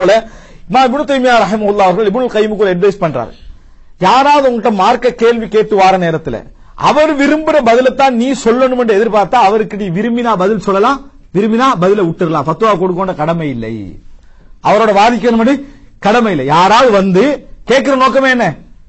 போல இமாம் இப்னு தைமியா ரஹிமஹுல்லாஹ் அவர்கள் இப்னுல் கைமுக்கு ஒரு அட்வைஸ் பண்றாரு யாராவது உங்ககிட்ட மார்க்க கேள்வி கேட்டு வார நேரத்துல அவர் விரும்புற பதிலைத்தான் நீ சொல்லணும் எதிர்பார்த்தா அவருக்கு நீ விரும்பினா பதில் சொல்லலாம் விரும்பினா பதில விட்டுறலாம் ஃபத்வா கொடுக்கணும் கடமை இல்லை அவரோட வாதிக்கணும் கடமை இல்லை யாராவது வந்து கேட்கிற நோக்கமே என்ன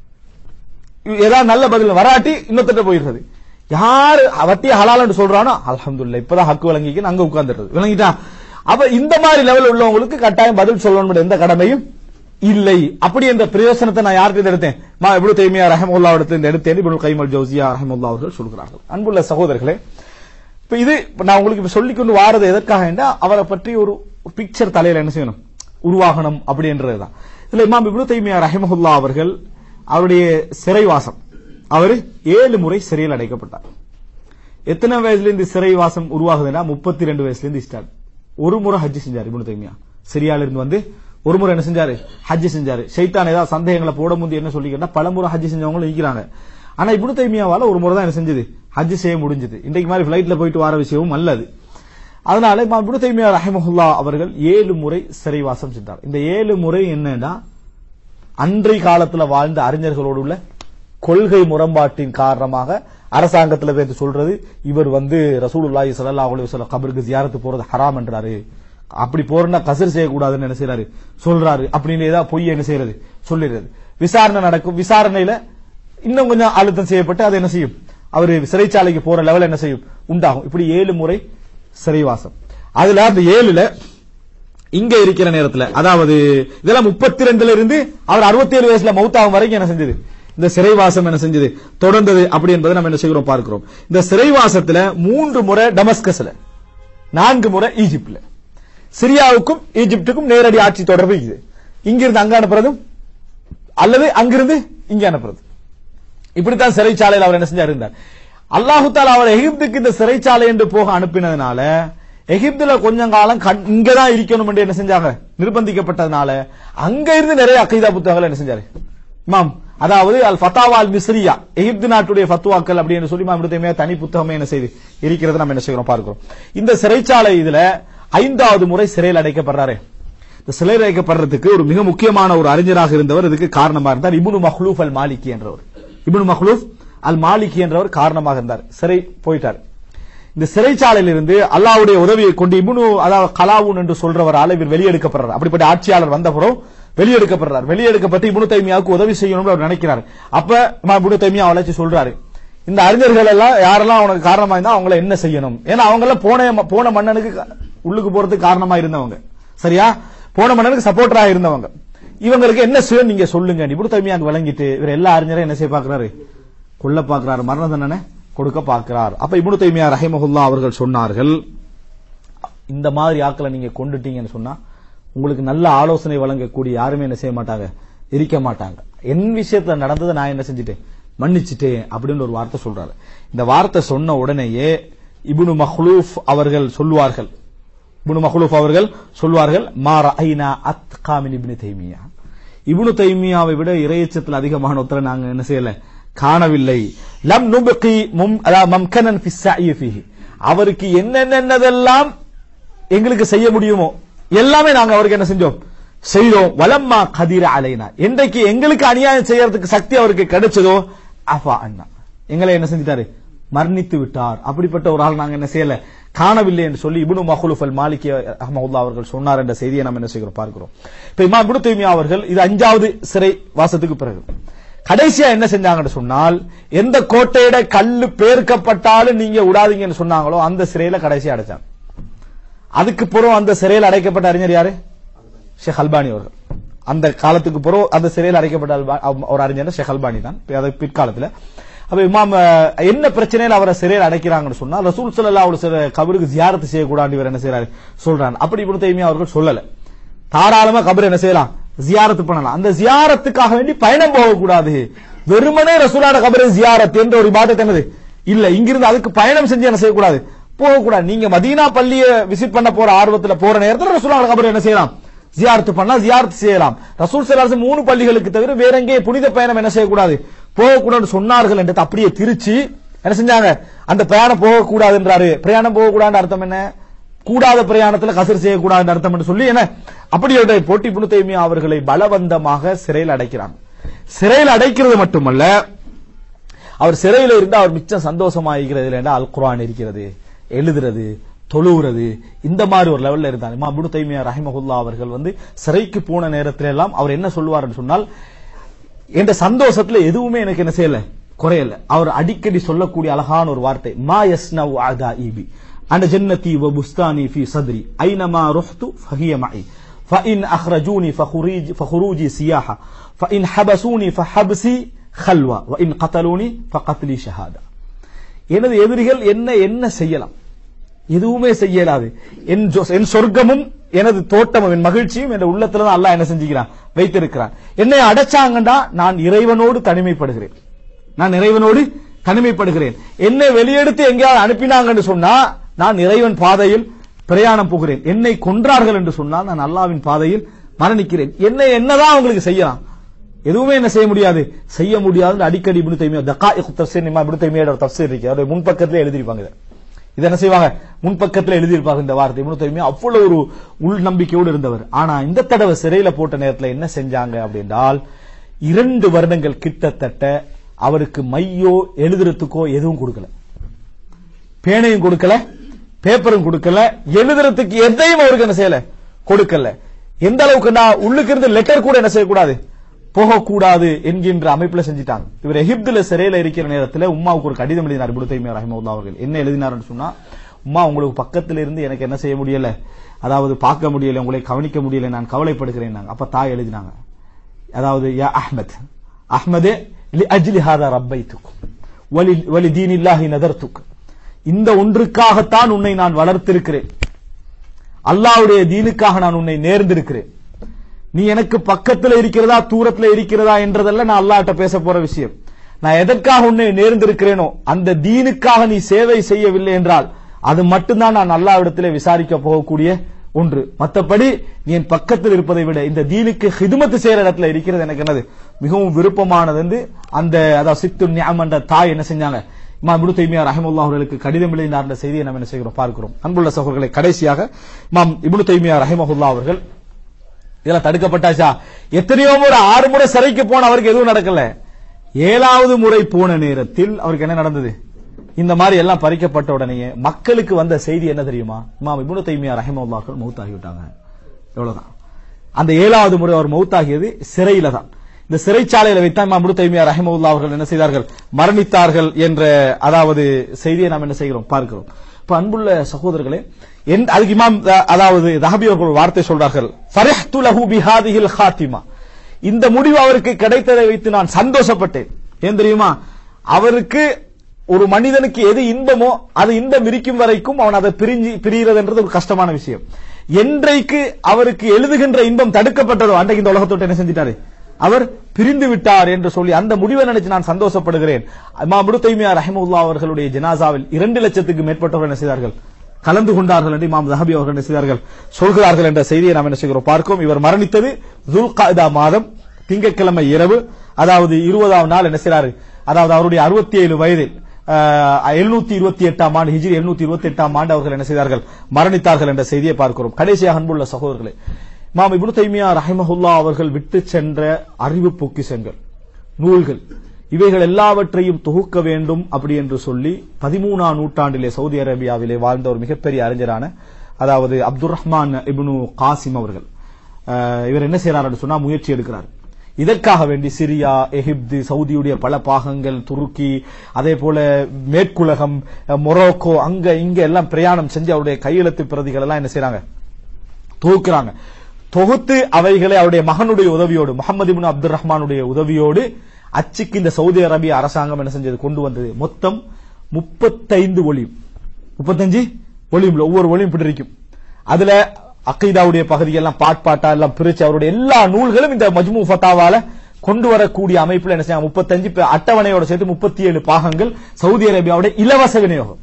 ஏதாவது நல்ல பதில் வராட்டி இன்னொருத்தட்ட போயிடுறது யாரு வட்டிய ஹலால்னு சொல்றானோ அல்ஹம்துலில்லாஹ் இப்பதான் ஹக்கு விளங்கிக்கு அங்க உட்கார்ந்துடுறது விளங்கிட்டா அப்ப இந்த மாதிரி லெவல் உள்ளவங்களுக்கு கட்டாயம் பதில் சொல்லணும் எந்த கடமையும் இல்லை அப்படி என்ற பிரயோசனத்தை நான் யாருக்கு இருந்து எடுத்தேன் மா இப்னு தைமியா ரஹமுல்லா இடத்துல இருந்து எடுத்தேன் இப்னு கைமல் ஜௌசியா ரஹமுல்லா அவர்கள் சொல்கிறார்கள் அன்புள்ள சகோதரர்களே இப்ப இது இப்ப நான் உங்களுக்கு இப்ப சொல்லிக் கொண்டு வாரது எதற்காக என்றால் அவரை பற்றி ஒரு பிக்சர் தலையில என்ன செய்யணும் உருவாகணும் அப்படின்றதுதான் இதுல இமாம் இப்னு தைமியா ரஹிமஹுல்லா அவர்கள் அவருடைய சிறைவாசம் அவர் ஏழு முறை சிறையில் அடைக்கப்பட்டார் எத்தனை வயசுல இருந்து சிறைவாசம் உருவாகுதுன்னா முப்பத்தி ரெண்டு வயசுல இருந்து ஸ்டார்ட் ஒரு முறை ஹஜ் செஞ்சார் இப்னு தைமியா சிரியால இருந்து வந்து ஒரு முறை என்ன செஞ்சாரு ஹஜ் செஞ்சாரு ஷைத்தான் ஏதாவது சந்தேகங்களை போட முந்தி என்ன சொல்லிக்கிட்டா பல முறை ஹஜ் செஞ்சவங்களும் இருக்கிறாங்க ஆனா இப்னு தைமியாவால ஒரு முறை தான் என்ன செஞ்சது ஹஜ் செய்ய முடிஞ்சது இன்றைக்கு மாதிரி பிளைட்ல போயிட்டு வர விஷயமும் அல்லது அதனால இமாம் இப்னு தைமியா ரஹிமஹுல்லா அவர்கள் ஏழு முறை சிறைவாசம் சென்றார் இந்த ஏழு முறை என்னன்னா அன்றைய காலத்துல வாழ்ந்த அறிஞர்களோடு உள்ள கொள்கை முரண்பாட்டின் காரணமாக அரசாங்கத்துல பேர் சொல்றது இவர் வந்து ரசூலுல்லாஹி ஸல்லல்லாஹு அலைஹி வஸல்லம் கபருக்கு ஜியாரத்து போறது ஹராம் என்றாரு அப்படி போறனா கசர் செய்யக்கூடாதுன்னு என்ன செய்யறாரு சொல்றாரு அப்படின்னு ஏதாவது பொய் என்ன செய்யறது சொல்லிடுறது விசாரணை நடக்கும் விசாரணையில இன்னும் கொஞ்சம் அழுத்தம் செய்யப்பட்டு அது என்ன செய்யும் அவரு சிறைச்சாலைக்கு போற லெவல் என்ன செய்யும் உண்டாகும் இப்படி ஏழு முறை சிறைவாசம் அதுல அந்த ஏழுல இங்க இருக்கிற நேரத்துல அதாவது இதெல்லாம் முப்பத்தி ரெண்டுல இருந்து அவர் அறுபத்தி ஏழு வயசுல மௌத்தாகும் வரைக்கும் என்ன செஞ்சது இந்த சிறைவாசம் என்ன செஞ்சது தொடர்ந்தது அப்படி என்பதை நம்ம என்ன செய்கிறோம் பார்க்கிறோம் இந்த சிறைவாசத்துல மூன்று முறை டமஸ்கஸ்ல நான்கு முறை ஈஜிப்ட்ல சிரியாவுக்கும் ஈஜிப்டுக்கும் நேரடி ஆட்சி தொடர்பு இது இங்கிருந்து அங்க அனுப்புறதும் அல்லது அங்கிருந்து இங்க அனுப்புறது இப்படித்தான் சிறைச்சாலையில் அவர் என்ன செஞ்சார் இருந்தார் அல்லாஹு தாலா அவர் எகிப்துக்கு இந்த சிறைச்சாலை என்று போக அனுப்பினதுனால எகிப்துல கொஞ்சம் காலம் கண்- இங்கதான் இருக்கணும் என்று என்ன செஞ்சாங்க நிர்பந்திக்கப்பட்டதுனால அங்க இருந்து நிறைய அகைதா புத்தகங்கள் என்ன செஞ்சாரு இமாம் அதாவது அல் ஃபத்தாவா அல் மிஸ்ரியா எகிப்து நாட்டுடைய ஃபத்வாக்கள் அப்படின்னு சொல்லி இமாம் இப்னு தைமியா தனி புத்தகமே என்ன செய்து இருக்கிறது நம்ம என்ன செய்கிறோம் பார்க்கிறோம் இந்த சிறைச்சாலை இதுல ஐந்தாவது முறை சிறையில் அடைக்கப்படுறாரு இந்த சிறையில் அடைக்கப்படுறதுக்கு ஒரு மிக முக்கியமான ஒரு அறிஞராக இருந்தவர் இதுக்கு காரணமா இருந்தார் இப்னு மஹ்லூஃப் அல் மாலிகி என்றவர் இப்னு மஹ்லூஃப் அல் மாலிகி என்றவர் காரணமாக இருந்தார் சிறை போயிட்டார் இந்த சிறைச்சாலையில் இருந்து அல்லாஹ்வுடைய உதவியை கொண்டு இப்னு அதாவது கலாவுன் என்று சொல்றவரால் இவர் வெளியெடுக்கப்படுறார் அப்படிப்பட்ட ஆட்சியாளர் வந்தபுறம் வெளியெடுக்கப்படுறார் வெளியெடுக்கப்பட்டு இப்னு தைமியாவுக்கு உதவி செய்யணும்னு அவர் நினைக்கிறார் அப்ப இமாம் இப்னு தைமியா வளர்ச்சி சொல்றாரு இந்த அறிஞர்கள் எல்லாம் யாரெல்லாம் அவனுக்கு காரணமா இருந்தா அவங்கள என்ன செய்யணும் ஏன்னா அவங்க எல்லாம் போன போன மன்னனுக்கு க- உள்ளுக்கு போறதுக்கு காரணமா இருந்தவங்க சரியா போன மன்னனுக்கு சப்போர்ட்டரா இருந்தவங்க இவங்களுக்கு என்ன செய்யும் நீங்க சொல்லுங்க இப்னு தைமியா அங்க விளங்கிட்டு இவர் எல்லா அறிஞரும் என்ன செய்ய பாக்குறாரு கொல்ல பார்க்கிறார் மரண தண்டனை கொடுக்க பார்க்கிறார் அப்ப இப்னு தைமியா ரஹிமஹுல்லா அவர்கள் சொன்னார்கள் இந்த மாதிரி ஆட்களை நீங்க கொண்டுட்டீங்கன்னு சொன்னா உங்களுக்கு நல்ல ஆலோசனை வழங்கக்கூடிய யாருமே என்ன செய்ய மாட்டாங்க இருக்க மாட்டாங்க என் விஷயத்துல நடந்ததை நான் என்ன செஞ்சுட்டேன் மன்னிச்சிட்டேன் அப்படின்னு ஒரு வார்த்தை சொல்றாரு இந்த வார்த்தை சொன்ன உடனேயே இப்னு மஹ்லூஃப் அவர்கள் சொல்லுவார்கள் இப்னு மஹ்லூஃப் அவர்கள் சொல்வார்கள் மா ரஐனா அத்காமின் இப்னு தைமியா இப்னு தைமியாவை விட இறையச்சத்தில் அதிகமான ஒருத்தரை நாங்க என்ன செய்யல காணவில்லை லம் நுபகி மும் அதாவது மம்கனன் ஃபி ஸஅய் ஃபீஹி அவருக்கு என்னென்னதெல்லாம் எங்களுக்கு செய்ய முடியுமோ எல்லாமே நாங்க அவருக்கு என்ன செஞ்சோம் செய்தோம் வலம்மா கதிர அலைனா என்றைக்கு எங்களுக்கு அநியாயம் செய்யறதுக்கு சக்தி அவருக்கு கிடைச்சதோ அஃபா அண்ணா எங்களை என்ன செஞ்சிட்டாரு மரணித்து விட்டார் அப்படிப்பட்ட ஒரு ஆள் நாங்க என்ன செய்யல காணவில்லை என்று சொல்லி இப்னு மஹ்லூஃப் அல் மாலிகி அஹமதுல்லா அவர்கள் சொன்னார் என்ற செய்தியை நம்ம என்ன செய்கிறோம் பார்க்கிறோம் இப்ப இமாம் இப்னு தைமியா அவர்கள் இது அஞ்சாவது சிறை வாசத்துக்கு பிறகு கடைசியா என்ன செஞ்சாங்கன்னு சொன்னால் எந்த கோட்டையிட கல்லு பேர்க்கப்பட்டாலும் நீங்க விடாதீங்கன்னு சொன்னாங்களோ அந்த சிறையில கடைசியா அடைச்சாங்க அதுக்கு பிறகு அந்த சிறையில் அடைக்கப்பட்ட அறிஞர் யாரு ஷேக் அல்பானி அவர்கள் அந்த காலத்துக்கு பிறகு அந்த சிறையில் அடைக்கப்பட்ட அல்பா- அவ- ஒரு அறிஞர் ஷேக் அல்பானி தான் அது பிற்காலத்துல அப்ப இமாம் அஹ், என்ன பிரச்சனையில அவரை சிறையில் அடைக்கிறாங்கன்னு சொன்னா ரசூல் ஸல்லல்லாஹு அலைஹி வஸல்லம் கபருக்கு ஜியாரத்து செய்யக்கூடாது இவர் என்ன செய்யறாரு சொல்றாங்க அப்படி இப்னு தைமியா அவர்கள் சொல்லல தாராளமா கபர் என்ன செய்யலாம் ஜியாரத்து பண்ணலாம் அந்த ஜியாரத்துக்காக வேண்டி பயணம் போகக்கூடாது வெறுமனே ரசூலான கபரை ஜியாரத் என்ற ஒரு இபாதத் என்னது இல்ல இங்கிருந்து அதுக்கு பயணம் செஞ்சு என்ன செய்யக்கூடாது போகக்கூடாது நீங்க மதீனா பள்ளியை விசிட் பண்ண போற ஆர்வத்துல போற நேரத்துல ரசூலான கபர் என்ன செய்யலாம் ஜியாரத்து பண்ணா ஜியாரத்து செய்யலாம் ரசூல் ஸல்லல்லாஹு மூணு பள்ளிகளுக்கு தவிர வேற எங்கே புனித பயணம் என்ன செய்யக்கூடாது போகக்கூடாது சொன்னார்கள் என்றது அப்படியே திருச்சி என்ன செஞ்சாங்க அந்த பிரயாணம் போகக்கூடாதுன்றாரு பிரயாணம் போகக்கூடாதுன்னு அர்த்தம் என்ன கூடாத பிரயாணத்துல கசர் செய்யக்கூடாது அர்த்தம் என்று சொல்லி என்ன அப்படி ஒரு போட்டி இப்னு தைமியா அவர்களை பலவந்தமாக சிறையில் அடைக்கிறாங்க சிறையில் அடைக்கிறது மட்டுமல்ல அவர் சிறையில் இருந்து அவர் மிச்சம் சந்தோஷமா இருக்கிறது என்றால் அல் குர்ஆன் இருக்கிறது எழுதுறது தொழுகிறது இந்த மாதிரி ஒரு லெவல்ல இருந்தார் இமாம் இப்னு தைமியா ரஹிமஹுல்லா அவர்கள் வந்து சிறைக்கு போன நேரத்துல எல்லாம் அவர் என்ன சொல்லுவார்னு சொன்னால் என்ற சந்தோஷத்துல எதுவுமே எனக்கு என்ன செய்யல குறையல அவர் அடிக்கடி சொல்லக்கூடிய அழகான ஒரு வார்த்தை மா யஸ்னவு அதா இபி அன ஜன்னதி வ புஸ்தானி ஃபி சத்ரி ஐனமா ருஹ்து ஃபஹிய மஇ فإن أخرجوني فخروج فخروجي سياحة فإن حبسوني فحبسي خلوة وإن قتلوني فقتلي شهادة எனது எதிரிகள் என்ன என்ன செய்யலாம் எதுவுமே செய்யலாது என் ஜொ- என் சொர்க்கமும் எனது தோட்டமும் என் மகிழ்ச்சியும் என் உள்ளத்துல தான் அல்லாஹ் என்ன செஞ்சுக்கிறான் வைத்திருக்கிறான் என்னை அடைச்சாங்கண்டா நான் இறைவனோடு தனிமைப்படுகிறேன் நான் இறைவனோடு தனிமைப்படுகிறேன் என்னை வெளியெடுத்து எங்கேயாவது அனுப்பினாங்கன்னு சொன்னா நான் இறைவன் பாதையில் பிரயாணம் போகிறேன் என்னை கொன்றார்கள் என்று சொன்னால் நான் அல்லாவின் பாதையில் மரணிக்கிறேன் என்னை என்னதான் அவங்களுக்கு செய்யலாம் எதுவுமே என்ன செய்ய முடியாது செய்ய முடியாதுன்னு அடிக்கடி இப்னு தைமியா தகாயிக் தஃசீர் இமாம் இப்னு தைமியோட ஒரு தஃசீர் இருக்கு அவருடைய முன்பக்கத்துல எழுதிருப்பாங்க இதை இது என்ன செய்வாங்க முன்பக்கத்துல எழுதியிருப்பாங்க இந்த வார்த்தை இப்னு தைமியா அவ்வளவு ஒரு உள் நம்பிக்கையோடு இருந்தவர் ஆனா இந்த தடவை சிறையில போட்ட நேரத்துல என்ன செஞ்சாங்க அப்படின்றால் இரண்டு வருடங்கள் கிட்டத்தட்ட அவருக்கு மையோ எழுதுறதுக்கோ எதுவும் கொடுக்கல பேனையும் கொடுக்கல பேப்பரும் கொடுக்கல எழுதுறதுக்கு எதையும் அவருக்கு என்ன செய்யல கொடுக்கல எந்த அளவுக்குன்னா உள்ளுக்கு இருந்து லெட்டர் கூட என்ன செய்யக்கூடாது போகக்கூடாது என்கின்ற அமைப்புல செஞ்சிட்டாங்க இவர் எகிப்துல சிறையில இருக்கிற நேரத்துல உம்மாவுக்கு ஒரு கடிதம் எழுதினார் இப்னு தைமியா ரஹிமவுல்லா அவர்கள் என்ன எழுதினார்னு சொன்னா உம்மா உங்களுக்கு பக்கத்துல இருந்து எனக்கு என்ன செய்ய முடியல அதாவது பார்க்க முடியல உங்களை கவனிக்க முடியல நான் கவலைப்படுகிறேன் அப்ப தாய் எழுதினாங்க அதாவது யா அஹ்மத் அஹ்மதே லி அஜ்லி ஹாதா ரப்பைத்துக்கும் வலி வலி தீனில்லாஹி நதர்த்துக் இந்த ஒன்றுக்காகத்தான் உன்னை நான் வளர்த்திருக்கிறேன் அல்லாஹ்வுடைய தீனுக்காக நான் உன்னை நேர்ந்திருக்கிறேன் நீ எனக்கு பக்கத்துல இருக்கிறதா தூரத்துல இருக்கிறதா என்றதல்ல நான் அல்லாஹ்ட்ட பேச போற விஷயம் நான் எதற்காக உன்னை நேர்ந்திருக்கிறேனோ அந்த தீனுக்காக நீ சேவை செய்யவில்லை என்றால் அது மட்டும்தான் நான் அல்லாஹ்விடத்திலே விசாரிக்க போகக்கூடிய ஒன்று மத்தபடி நீ என் பக்கத்தில் இருப்பதை விட இந்த தீனுக்கு ஹிதுமத்து செய்யற இடத்துல இருக்கிறது எனக்கு என்னது மிகவும் விருப்பமானது என்று அந்த அதாவது சித்து ஞாம் என்ற தாய் என்ன செஞ்சாங்க இமாம் இப்னு தைமியா ரஹிமல்லாஹ் அவர்களுக்கு கடிதம் எழுதினார் என்ற செய்தியை நம்ம என்ன செய்கிறோம் பார்க்கிறோம் அன்புள்ள சகோதரர்களை கடைசியாக இமாம் இப்னு தைமியா ரஹிமஹுல்லா அவர்கள் இதெல்லாம் தடுக்கப்பட்டாச்சா எத்தனையோ முறை ஆறு முறை சிறைக்கு போன அவருக்கு எதுவும் நடக்கல ஏழாவது முறை போன நேரத்தில் அவருக்கு என்ன நடந்தது இந்த மாதிரி எல்லாம் பறிக்கப்பட்ட உடனேயே மக்களுக்கு வந்த செய்தி என்ன தெரியுமா இமாம் இப்னு தைமியா ரஹிமஹுல்லாஹ்கள் மௌத்தாகி விட்டாங்க எவ்வளவுதான் அந்த ஏழாவது முறை அவர் மௌத்தாகியது சிறையில தான் இந்த சிறைச்சாலையில வைத்தான் இமாம் இப்னு தைமியா ரஹிமஹுல்லா அவர்கள் என்ன செய்தார்கள் மரணித்தார்கள் என்ற அதாவது செய்தியை நாம் என்ன செய்கிறோம் பார்க்கிறோம் இப்ப அன்புள்ள சகோதரர்களே என் அதுக்கு இமாம் அ- அதாவது தஹபி அவர்கள் ஒரு வார்த்தை சொல்றார்கள் ஃபரிஹ்து லஹு பிஹாதிஹில் ஹாத்திமா இந்த முடிவு அவருக்கு கிடைத்ததை வைத்து நான் சந்தோஷப்பட்டேன் ஏன் தெரியுமா அவருக்கு ஒரு மனிதனுக்கு எது இன்பமோ அது இன்பம் இருக்கும் வரைக்கும் அவன் அதை பிரிஞ்சு பிரிகிறதுன்றது ஒரு கஷ்டமான விஷயம் என்றைக்கு அவருக்கு எழுதுகின்ற இன்பம் தடுக்கப்பட்டதோ அன்றைக்கு இந்த உலகத்தோட்டு என்ன செஞ்சிட்டாரு அவர் பிரிந்து விட்டார் என்று சொல்லி அந்த முடிவை நினைச்சு நான் சந்தோஷப்படுகிறேன் இமாம் இப்னு தைமியா ரஹிமவுல்லா அவர்களுடைய ஜனாசாவில் இரண்டு லட்சத்துக்கு மேற்பட்டவர்கள் என்ன செய்தார்கள் கலந்து கொண்டார்கள் என்று இமாம் தஹபி அவர்கள் என்ன செய்தார்கள் சொல்கிறார்கள் என்ற செய்தியை நாம் என்ன செய்கிறோம் பார்க்கிறோம் இவர் மரணித்தது துல்காதா மாதம் திங்கட்கிழமை இரவு அதாவது இருபதாம் நாள் என்ன செய்றாரு அதாவது அவருடைய அறுபத்தி ஏழு வயதில் எழுநூத்தி இருபத்தி எட்டாம் ஆண்டு ஹிஜ்ரி எழுநூத்தி இருபத்தி எட்டாம் ஆண்டு அவர்கள் என்ன செய்தார்கள் மரணித்தார்கள் என்ற செய்தியை பார்க்கிறோம் கடைசியாக அன்புள்ள சகோதரர்களே இமாம் இப்னு தைமியா ரஹிமஹுல்லா அவர்கள் விட்டு சென்ற அறிவு பொக்கிஷங்கள் நூல்கள் இவைகள் எல்லாவற்றையும் தொகுக்க வேண்டும் அப்படி என்று சொல்லி பதிமூணாம் நூற்றாண்டிலே சவுதி அரேபியாவிலே வாழ்ந்த ஒரு மிகப்பெரிய அறிஞரான அதாவது அப்துல் ரஹ்மான் இப்னு காசிம் அவர்கள் அஹ், இவர் என்ன செய்யறாரு சொன்னா முயற்சி எடுக்கிறார் இதற்காக வேண்டி சிரியா எகிப்து சவுதியுடைய பல பாகங்கள் துருக்கி அதே போல மேற்குலகம் அஹ், மொரோக்கோ அங்க இங்க எல்லாம் பிரயாணம் செஞ்சு அவருடைய கையெழுத்து பிரதிகள் எல்லாம் என்ன செய்றாங்க தொகுக்கிறாங்க தொகுத்து அவைகளை அவருடைய மகனுடைய உதவியோடு முகமது இப்னு அப்துல் ரஹ்மானுடைய உதவியோடு அச்சுக்கு இந்த சவுதி அரேபிய அரசாங்கம் என்ன செஞ்சது கொண்டு வந்தது மொத்தம் முப்பத்தைந்து ஒளியும் முப்பத்தஞ்சு ஒளியும் ஒவ்வொரு ஒளியும் இப்படி இருக்கும் அதுல அகைதாவுடைய பகுதியெல்லாம் பாட் பாட்டா எல்லாம் பிரிச்சு அவருடைய எல்லா நூல்களும் இந்த மஜ்மு ஃபத்தாவால கொண்டு வரக்கூடிய அமைப்புல என்ன செய்யாங்க முப்பத்தஞ்சு பே- அட்டவணையோட சேர்த்து முப்பத்தி ஏழு பாகங்கள் சவுதி அரேபியாவுடைய இலவச விநியோகம்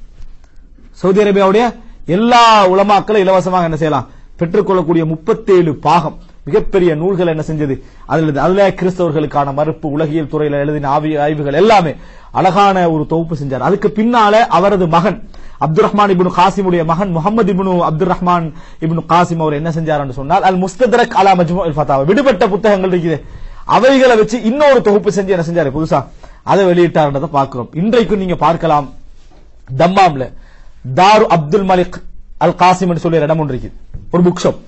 சவுதி அரேபியாவுடைய எல்லா உலமாக்களும் இலவசமாக என்ன செய்யலாம் பெற்றுக்கொள்ளக்கூடிய முப்பத்தேழு பாகம் மிகப்பெரிய நூல்கள் என்ன செஞ்சது அதுல அதுல கிறிஸ்தவர்களுக்கான மறுப்பு உலகியல் துறையில எழுதின ஆவி ஆய்வுகள் எல்லாமே அழகான ஒரு தொகுப்பு செஞ்சார் அதுக்கு பின்னால அவரது மகன் அப்துல் ரஹ்மான் இப்னு காசிமுடைய மகன் முகமது இப்னு அப்துல் ரஹ்மான் இப்னு காசிம் அவர் என்ன செஞ்சார் சொன்னால் அல் முஸ்தரக் அலா மஜ்மு அல் ஃபதாவா விடுபட்ட புத்தகங்கள் இருக்குது அவைகளை வச்சு இன்னொரு தொகுப்பு செஞ்சு என்ன செஞ்சாரு புதுசா அதை வெளியிட்டார்ன்றதை பார்க்கிறோம் இன்றைக்கு நீங்க பார்க்கலாம் தம்மாம்ல தாரு அப்துல் மலிக் அல் காசிம் சொல்லி ஒரு இடம் ஒன்று இருக்குது ஒரு புக் ஷாப்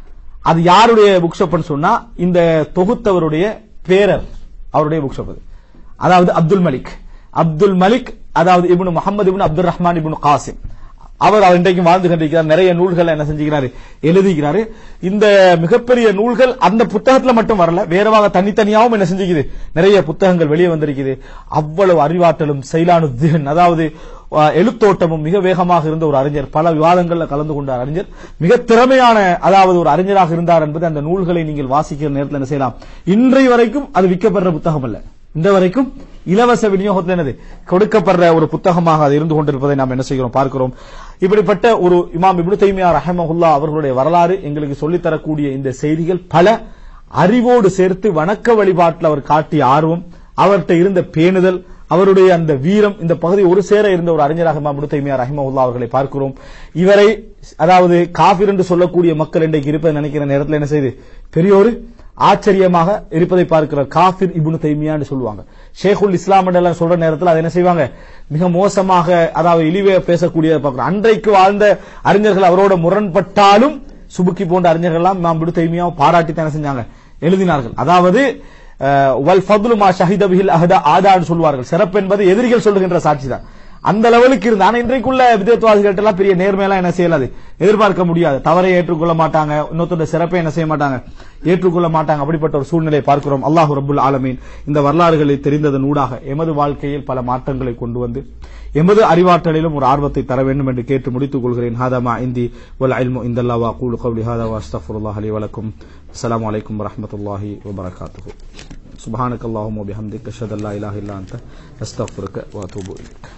அது யாருடைய புக் ஷாப்னு சொன்னா இந்த தொகுத்தவருடைய பேரர் அவருடைய புக் ஷாப் அது அதாவது அப்துல் மலிக் அப்துல் மலிக் அதாவது இப்னு முகமது இப்னு அப்துல் ரஹ்மான் இப்னு காசிம் அவர் அவர் இன்றைக்கும் வாழ்ந்து கொண்டிருக்கிறார் நிறைய நூல்களை என்ன செஞ்சுக்கிறாரு எழுதிக்கிறாரு இந்த மிகப்பெரிய நூல்கள் அந்த புத்தகத்துல மட்டும் வரல வேறவாக தனித்தனியாவும் என்ன செஞ்சுக்குது நிறைய புத்தகங்கள் வெளியே வந்திருக்குது அவ்வளவு அறிவாற்றலும் செயலானுத்தின் அதாவது அஹ், எழுத்தோட்டமும் மிக வேகமாக இருந்த ஒரு அறிஞர் பல விவாதங்கள்ல கலந்து கொண்ட அறிஞர் மிக திறமையான அதாவது ஒரு அறிஞராக இருந்தார் என்பது அந்த நூல்களை நீங்கள் வாசிக்கிற நேரத்தில் என்ன செய்யலாம் இன்றைய வரைக்கும் அது விற்கப்படுற புத்தகம் அல்ல இந்த வரைக்கும் இலவச விநியோகத்தில் என்னது கொடுக்கப்படுற ஒரு புத்தகமாக அது இருந்து கொண்டிருப்பதை நாம் என்ன செய்கிறோம் பார்க்கிறோம் இப்படிப்பட்ட ஒரு இமாம் இப்னு தைமியா ரஹமஹுல்லா அவர்களுடைய வரலாறு எங்களுக்கு சொல்லித் தரக்கூடிய இந்த செய்திகள் பல அறிவோடு சேர்த்து வணக்க வழிபாட்டில் அவர் காட்டிய ஆர்வம் அவர்கிட்ட இருந்த பேணுதல் அவருடைய அந்த வீரம் இந்த பகுதி ஒரு சேர இருந்த ஒரு அறிஞராக இமாம் இப்னு தைமியா ரஹிமஹுல்லா அவர்களை பார்க்கிறோம் இவரை அதாவது காபிர் என்று சொல்லக்கூடிய மக்கள் இன்றைக்கு இருப்பதை நினைக்கிற நேரத்தில் என்ன செய்து பெரிய ஒரு ஆச்சரியமாக இருப்பதை பார்க்கிறார் காஃபிர் இப்னு தைமியான்னு சொல்லுவாங்க ஷேகுல் இஸ்லாம் எல்லாம் சொல்ற நேரத்தில் அதை என்ன செய்வாங்க மிக மோசமாக அதாவது இழிவே பேசக்கூடியதை பார்க்கிறோம் அன்றைக்கு வாழ்ந்த அறிஞர்கள் அவரோட முரண்பட்டாலும் சுபுக்கி போன்ற அறிஞர்கள் எல்லாம் இமாம் இப்னு தைமியாவை பாராட்டி தானே செஞ்சாங்க எழுதினார்கள் அதாவது அஹ், வல் ஃபத்லு மா ஷஹித பிஹில் அஹதா ஆதான்னு சொல்வார்கள் சிறப்பு என்பது எதிரிகள் சொல்லுகின்ற சாட்சி தான் அந்த லெவலுக்கு இருந்து ஆனா இன்றைக்குள்ள விதத்துவாதிகள்ட்ட எல்லாம் பெரிய நேர்மையெல்லாம் என்ன செய்யலாது எதிர்பார்க்க முடியாது தவறை ஏற்றுக்கொள்ள மாட்டாங்க இன்னொருத்தோட சிறப்பை என்ன செய்ய மாட்டாங்க ஏற்றுக்கொள்ள மாட்டாங்க அப்படிப்பட்ட ஒரு சூழ்நிலையை பார்க்கிறோம் அல்லாஹ் ரப்புல் ஆலமீன் இந்த வரலாறுகளை தெரிந்ததன் ஊடாக எமது வாழ்க்கையில் பல மாற்றங்களை கொண்டு வந்து எமது அறிவாற்றலிலும் ஒரு ஆர்வத்தை தர வேண்டும் என்று கேட்டு முடித்துக் கொள்கிறேன் ஹாதமா இந்தி வல் அல்மு இந்தல்லா வா கூலு கவுலி ஹாதா வா அஸ்தஃபுல்லாஹ் அலி வலக்கும் அஸ்ஸலாமு அலைக்கும் வரஹ்மத்துல்லாஹி வபரகாத்துஹு சுப்ஹானக அல்லாஹும்ம வபிஹம்திக அஷ்ஹது அல்லா இலாஹா இல்லா அன்த அஸ்தக்ஃபிருக வ அத்தூபு இலைக்